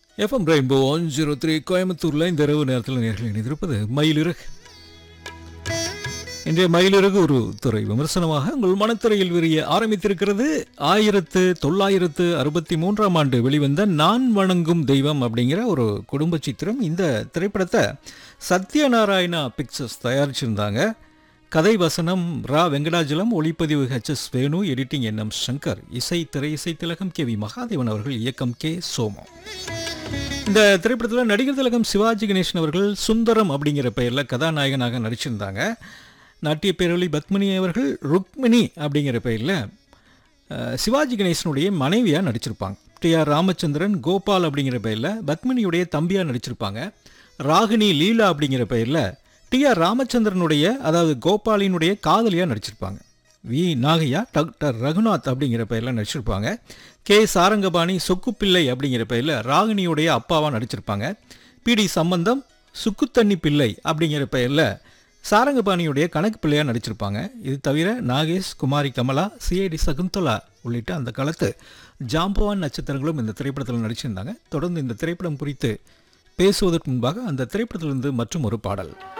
FM Rainbow one zero three கோயம்புத்தூரில் இந்த இரவு நேரத்தில் நேர்கள் இணைந்திருப்பது மயிலிறகு இன்றைய மயிலிறகு ஒரு துறை விமர்சனமாக உங்கள் மனத்துறையில் விரிய ஆரம்பித்திருக்கிறது ஆயிரத்து தொள்ளாயிரத்து அறுபத்தி மூன்றாம் ஆண்டு வெளிவந்த நான் வணங்கும் தெய்வம் அப்படிங்கிற ஒரு குடும்ப சித்திரம் இந்த திரைப்படத்தை சத்யநாராயணா பிக்சர்ஸ் தயாரிச்சிருந்தாங்க கதை வசனம் ரா வெங்கடாஜலம் ஒளிப்பதிவு HS Venu editing N M Shankar இசை திரை இசை திலகம் கே வி மகாதேவன் அவர்கள் இயக்கம் கே சோமம் இந்த திரைப்படத்தில் நடிகர் திலகம் சிவாஜி கணேசன் அவர்கள் சுந்தரம் அப்படிங்கிற பெயரில் கதாநாயகனாக நடிச்சிருந்தாங்க நாட்டிய பேரொளி பத்மினி அவர்கள் ருக்மிணி அப்படிங்கிற பெயரில் அஹ், சிவாஜி கணேசனுடைய மனைவியாக நடிச்சிருப்பாங்க டி ஆர் ராமச்சந்திரன் கோபால் அப்படிங்கிற பெயரில் பத்மினியுடைய தம்பியாக நடிச்சிருப்பாங்க ராகினி லீலா அப்படிங்கிற பெயரில் டி ஆர் ராமச்சந்திரனுடைய அதாவது கோபாலினுடைய காதலியாக நடிச்சிருப்பாங்க வி நாகையா டாக்டர் ரகுநாத் அப்படிங்கிற பெயரில் நடிச்சிருப்பாங்க கே சாரங்கபாணி சொக்குப்பிள்ளை அப்படிங்கிற பெயரில் ராகினியுடைய அப்பாவாக நடிச்சிருப்பாங்க பிடி சம்பந்தம் சுக்குத்தண்ணி பிள்ளை அப்படிங்கிற பெயரில் சாரங்கபாணியுடைய கணக்கு பிள்ளையாக நடிச்சிருப்பாங்க இது தவிர நாகேஷ் குமாரி கமலா சிஐடி சகுந்தலா உள்ளிட்ட அந்த காலத்து ஜாம்பவான் நட்சத்திரங்களும் இந்த திரைப்படத்தில் நடிச்சிருந்தாங்க தொடர்ந்து இந்த திரைப்படம் குறித்து பேசுவதற்கு முன்பாக அந்த திரைப்படத்திலிருந்து மற்றும் ஒரு பாடல்